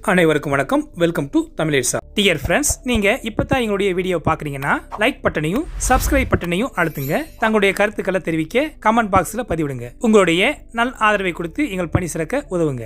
அனைவருக்கும் வணக்கம் welcome to தமிழேசா டியர் ஃப்ரெண்ட்ஸ் நீங்க இப்பதான் எங்களுடைய வீடியோ பாக்குறீங்கன்னா லைக் பட்டனையும் சப்ஸ்கிரைப் பட்டனையும் அழுத்துங்க தங்களுடைய கருத்துக்களை தெரிவிக்க கமெண்ட் பாக்ஸ்ல பதிவிடுங்க உங்களுடைய நல் ஆதரவை கொடுத்து எங்கள் பணி சிறக்க உதவுங்க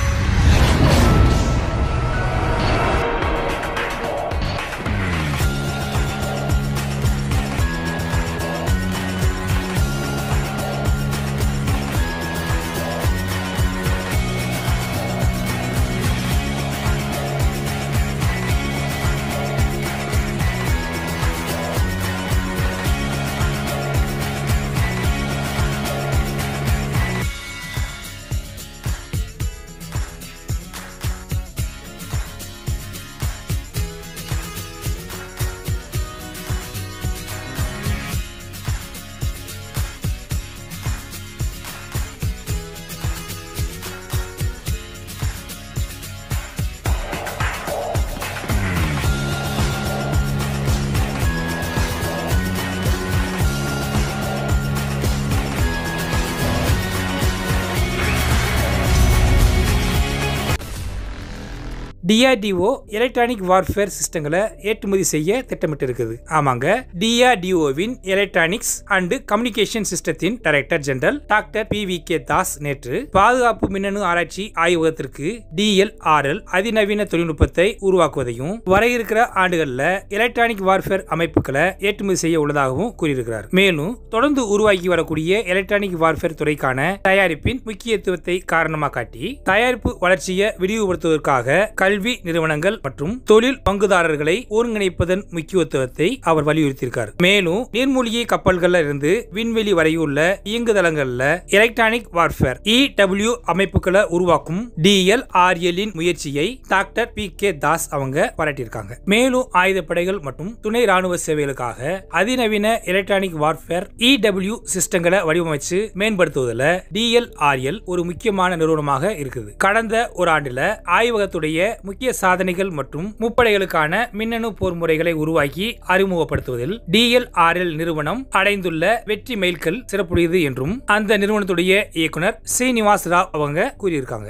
டிஆர்டிஓ எலக்ட்ரானிக் வார்ஃபேர் சிஸ்டங்களை ஏற்றுமதி செய்ய திட்டமிட்டு இருக்குது ஆமாங்க டிஆர்டிஓவின் எலக்ட்ரானிக்ஸ் அண்ட் கம்யூனிகேஷன் சிஸ்டத்தின் director general doctor P V K Das நேற்று பாதுகாப்பு மின்னணு ஆராய்ச்சி ஆய்வகத்திற்கு டிஎல்ஆர்எல் அதிநவீன தொழில்நுட்பத்தை உருவாக்குவதையும் வர இருக்கிற ஆண்டுகளில் எலக்ட்ரானிக் வார்ஃபேர் அமைப்புகளை ஏற்றுமதி செய்ய உள்ளதாகவும் கூறியிருக்கிறார் மேலும் தொடர்ந்து உருவாக்கி வரக்கூடிய எலக்ட்ரானிக் வார்ஃபேர் துறைக்கான தயாரிப்பின் முக்கியத்துவத்தை காரணமாக காட்டி தயாரிப்பு வளர்ச்சியை விரிவுபடுத்துவதற்காக கல்வி நிறுவனங்கள் மற்றும் தொழில் பங்குதாரர்களை ஒருங்கிணைப்பதன் முக்கியத்துவத்தை அவர் வலியுறுத்தியிருக்கார் மேலும் நீர்மூழ்கி கப்பல்கள்ல இருந்து விண்வெளி வரையுள்ள இயங்குதளங்கள்ல எலக்ட்ரானிக் வார்ஃபேர் இடபிள்யூ அமைப்புகளை உருவாக்கும் டிஎல்ஆர்எல் இன் முயற்சியை டாக்டர் பி கே தாஸ் அவங்க பாராட்டியிருக்காங்க மேலும் ஆயுதப்படைகள் மற்றும் துணை ராணுவ சேவைகளுக்காக அதிநவீன எலக்ட்ரானிக் வார்ஃபேர் இடபிள்யூ சிஸ்டங்களை வடிவமைச்சு மேம்படுத்துவதில் டிஎல்ஆர்எல் ஒரு முக்கியமான நிறுவனமாக இருக்குது கடந்த ஒரு ஆண்டுல ஆய்வகத்துடைய முக்கிய சாதனைகள் மற்றும் முப்படைகளுக்கான மின்னணு போர் முறைகளை உருவாக்கி அறிமுகப்படுத்துவதில் டிஎல்ஆர்எல் நிறுவனம் அடைந்துள்ள வெற்றி மைல்கல் சிறப்புடையது என்றும் அந்த நிறுவனத்துடைய இயக்குனர் ஸ்ரீனிவாஸ் ராவ் அவங்க கூறியிருக்காங்க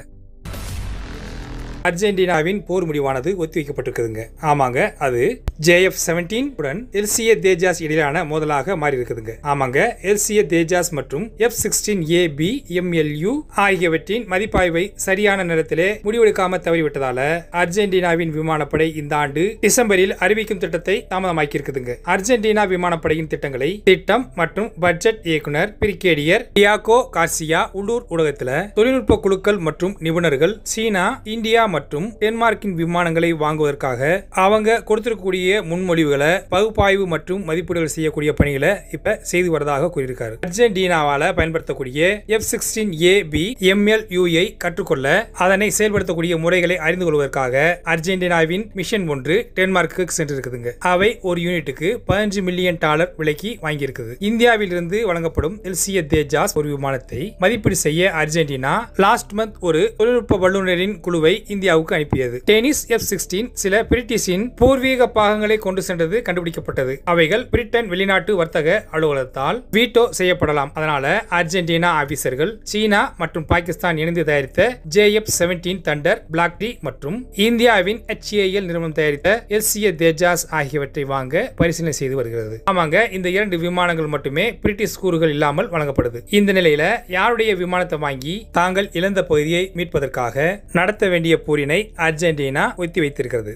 அர்ஜென்டினாவின் போர் முடிவானது ஒத்திவைக்கப்பட்டிருக்குதுங்க ஆமாங்க அது ஜேஎஃப் செவன்டீன் உடன் எல்சிஏ தேஜாஸ் இடையிலான மோதலாக மாறி இருக்குதுங்க ஆமாங்க எல்சிஏ தேஜாஸ் மற்றும் F sixteen A B MLU ஆகியவற்றின் மதிப்பாய்வை சரியான நேரத்திலே முடிவெடுக்காம தவறிவிட்டதால அர்ஜென்டினாவின் விமானப்படை இந்த ஆண்டு டிசம்பரில் அறிவிக்கும் திட்டத்தை தாமதமாக்கி இருக்குதுங்க அர்ஜென்டினா விமானப்படையின் திட்டங்களை திட்டம் மற்றும் பட்ஜெட் இயக்குனர் பிரிகேடியர் டியாகோ கார்சியா உள்ளூர் ஊடகத்தில் தொழில்நுட்ப குழுக்கள் மற்றும் நிபுணர்கள் சீனா இந்தியா மற்றும் டென்மார்க்கின் விமானங்களை வாங்குவதற்காக அவங்க கொடுத்திருக்கக்கூடிய முன்மொழிவுகளை பகுப்பாய்வு மற்றும் மதிப்பீடுகள் செய்யக்கூடிய பணிகளை இப்ப செய்து வரதாக கூறியிருக்காரு அர்ஜென்டினாவால பயன்படுத்தக்கூடிய எஃப் சிக்ஸ்டீன் ஏ பி எம்எல்யூஐ கற்றுக்கொள்ள அதனை செயல்படுத்தக்கூடிய முறைகளை அறிந்து கொள்வதற்காக அர்ஜென்டினாவின் மிஷன் ஒன்று டென்மார்க்கு சென்றிருக்குதுங்க அவை ஒரு யூனிட்டுக்கு பதினஞ்சு மில்லியன் டாலர் விலைக்கு வாங்கியிருக்குது இந்தியாவில் இருந்து வழங்கப்படும் எல்சிய தேஜாஸ் ஒரு விமானத்தை மதிப்பீடு செய்ய அர்ஜென்டினா லாஸ்ட் மந்த் ஒரு தொழில்நுட்ப வல்லுநரின் குழுவை இந்தியாவுக்கு அனுப்பியது டெனிஸ் எஃப் சிக்ஸ்டீன் சில பிரிட்டிஷின் பூர்வீக பாகங்களை கொண்டு சென்றது கண்டுபிடிக்கப்பட்டது அவைகள் பிரிட்டன் வெளிநாட்டு வர்த்தக அலுவலகத்தால் வீட்டோ செய்யப்படலாம் அதனால அர்ஜென்டினா ஆபீசர்கள் சீனா மற்றும் பாகிஸ்தான் இணைந்து தயாரித்த J F seventeen Thunder block டி மற்றும் இந்தியாவின் HAL நிறுவனம் தயாரித்த எல்சிய தேஜாஸ் ஆகியவற்றை வாங்க பரிசீலனை செய்து வருகிறது ஆமாங்க இந்த இரண்டு விமானங்கள் மட்டுமே பிரிட்டிஷ் கூறுகள் இல்லாமல் வழங்கப்படுது இந்த நிலையில யாருடைய விமானத்தை வாங்கி தாங்கள் இழந்த பகுதியை மீட்பதற்காக நடத்த வேண்டிய போரினை அர்ஜென்டினா ஒத்தி வைத்திருக்கிறது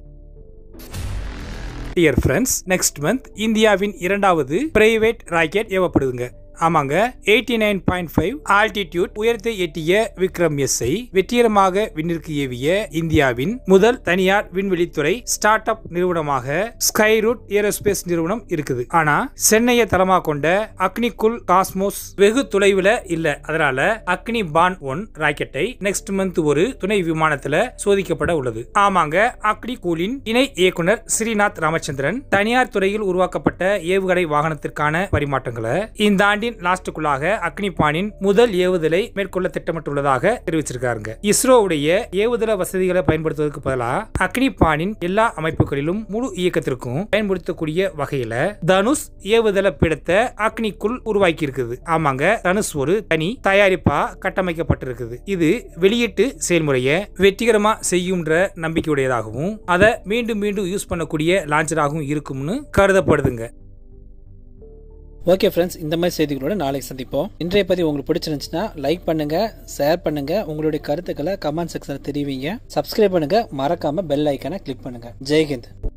டியர் ஃப்ரெண்ட்ஸ் நெக்ஸ்ட் மந்த் இந்தியாவின் இரண்டாவது பிரைவேட் ராக்கெட் ஏவப்படுதுங்க ஆமாங்க eighty nine point five altitude உயரத்தை எட்டிய விக்ரம் எஸ் ஐ வெற்றிகரமாக விண்ணிற்கு ஏவிய இந்தியாவின் முதல் தனியார் விண்வெளித்துறை ஸ்டார்ட் அப் நிறுவனமாக ஸ்கைரூட் ஏரோஸ்பேஸ் நிறுவனம் இருக்குது ஆனா சென்னையை தளமா கொண்ட அக்னிகுல் காஸ்மோஸ் வெகு தொலைவில் இல்ல அதனால அக்னி பான் ஒன் ராக்கெட்டை நெக்ஸ்ட் மந்த் ஒரு துணை விமானத்துல சோதிக்கப்பட உள்ளது ஆமாங்க அக்னி கூலின் இணை இயக்குனர் ஸ்ரீநாத் ராமச்சந்திரன் தனியார் துறையில் உருவாக்கப்பட்ட ஏவுகணை வாகனத்திற்கான பரிமாற்றங்களை இந்த ஆண்டின் ஆண்டின் லாஸ்டுக்குள்ளாக அக்னிபானின் முதல் ஏவுதலை மேற்கொள்ள திட்டமிட்டுள்ளதாக தெரிவிச்சிருக்காருங்க இஸ்ரோவுடைய ஏவுதள வசதிகளை பயன்படுத்துவதற்கு பதிலாக அக்னிபானின் எல்லா அமைப்புகளிலும் முழு இயக்கத்திற்கும் பயன்படுத்தக்கூடிய வகையில தனுஷ் ஏவுதள பிடத்தை அக்னிக்குள் உருவாக்கி இருக்குது ஆமாங்க தனுஷ் ஒரு தனி தயாரிப்பா கட்டமைக்கப்பட்டிருக்குது இது வெளியீட்டு செயல்முறையை வெற்றிகரமா செய்யும்ன்ற நம்பிக்கையுடையதாகவும் அதை மீண்டும் மீண்டும் யூஸ் பண்ணக்கூடிய லான்ச்சராகவும் இருக்கும்னு கருதப்படுதுங்க ஓகே ஃப்ரெண்ட்ஸ் இந்த மாதிரி செய்திகளோட நாளைக்கு சந்திப்போம் இன்றைய பதிவு உங்களுக்கு பிடிச்சிருந்துச்சுன்னா லைக் பண்ணுங்க ஷேர் பண்ணுங்க உங்களுடைய கருத்துக்களை கமெண்ட் செக்ஷனில் தெரிவிங்க சப்ஸ்கிரைப் பண்ணுங்க மறக்காம பெல் ஐக்கானை கிளிக் பண்ணுங்க ஜெய்ஹிந்த்